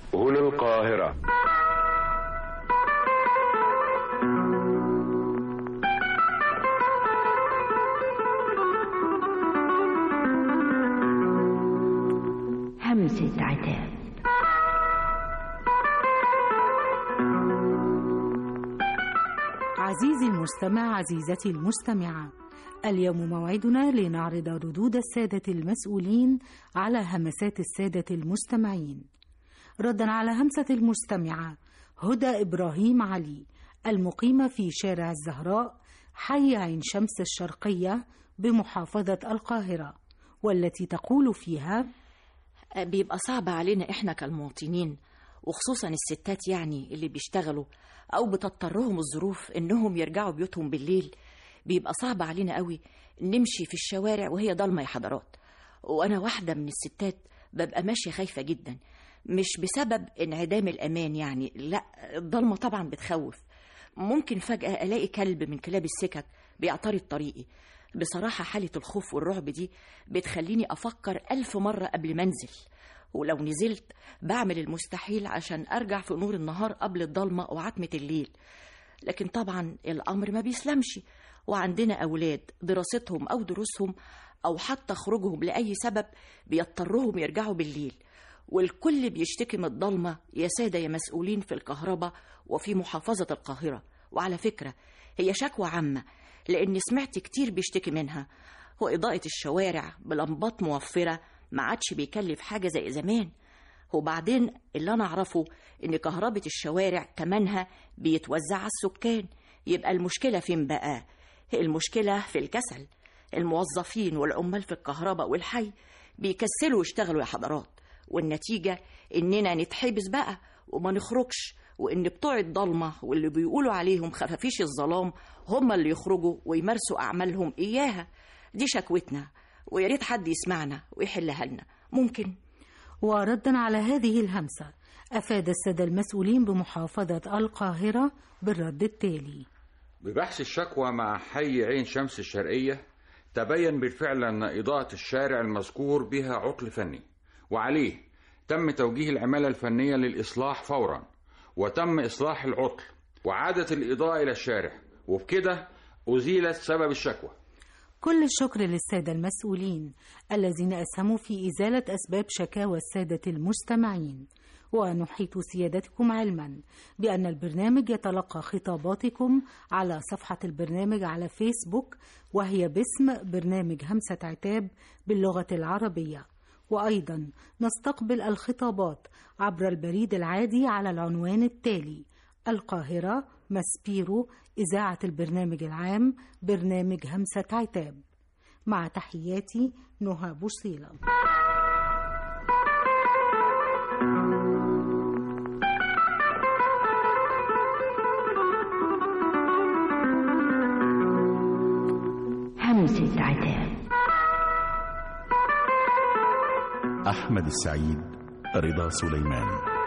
هنا القاهرة همسة عتاب عزيزي المستمع عزيزتي المستمعة اليوم موعدنا لنعرض ردود السادة المسؤولين على همسات السادة المستمعين ردا على همسة المستمعة هدى إبراهيم علي المقيمة في شارع الزهراء حي عين شمس الشرقية بمحافظة القاهرة والتي تقول فيها بيبقى صعب علينا احنا كالمواطنين وخصوصا الستات يعني اللي بيشتغلوا او بتضطرهم الظروف انهم يرجعوا بيوتهم بالليل بيبقى صعب علينا قوي نمشي في الشوارع وهي ضلمه يا حضرات وانا واحده من الستات ببقى ماشيه خايفه جدا مش بسبب انعدام الامان يعني لا الضلمه طبعا بتخوف ممكن فجاه الاقي كلب من كلاب السكك بيعترض طريقي بصراحه حاله الخوف والرعب دي بتخليني افكر الف مره قبل ما انزل ولو نزلت بعمل المستحيل عشان ارجع في نور النهار قبل الضلمه وعتمه الليل لكن طبعا الامر ما بيسلمش وعندنا اولاد دراستهم او دروسهم او حتى خروجهم لاي سبب بيضطرهم يرجعوا بالليل والكل بيشتكي من الضلمه يا ساده يا مسؤولين في الكهرباء وفي محافظه القاهره وعلى فكره هي شكوى عامه لاني سمعت كتير بيشتكي منها واضاءه الشوارع بلمبات موفره ما عادش بيكلف حاجة زي زمان وبعدين اللي أنا أعرفه إن كهرباء الشوارع تمنها بيتوزع على السكان يبقى المشكلة فين بقى؟ المشكلة في الكسل الموظفين والعمال في الكهرباء والحي بيكسلوا يشتغلوا يا حضرات والنتيجة إننا نتحبس بقى وما نخرجش وإن بتوع الضلمة واللي بيقولوا عليهم خفافيش الظلام هم اللي يخرجوا ويمارسوا أعمالهم إياها دي شكوتنا ويا ريت حد يسمعنا ويحلها لنا ممكن وردا على هذه الهمسة أفاد السادة المسؤولين بمحافظة القاهرة بالرد التالي ببحث الشكوى مع حي عين شمس الشرقية تبين بالفعل أن إضاءة الشارع المذكور بها عطل فني وعليه تم توجيه العمالة الفنية للإصلاح فورا وتم إصلاح العطل وعادت الإضاءة إلى الشارع وبكده أزيلت سبب الشكوى كل الشكر للسادة المسؤولين الذين أسهموا في إزالة أسباب شكاوى السادة المستمعين ونحيط سيادتكم علما بأن البرنامج يتلقى خطاباتكم على صفحة البرنامج على فيسبوك وهي باسم برنامج همسة عتاب باللغة العربية وأيضا نستقبل الخطابات عبر البريد العادي على العنوان التالي القاهرة ماسبيرو إذاعة البرنامج العام برنامج همسة عتاب مع تحياتي نهى بوصيلة همسة عتاب أحمد السعيد رضا سليمان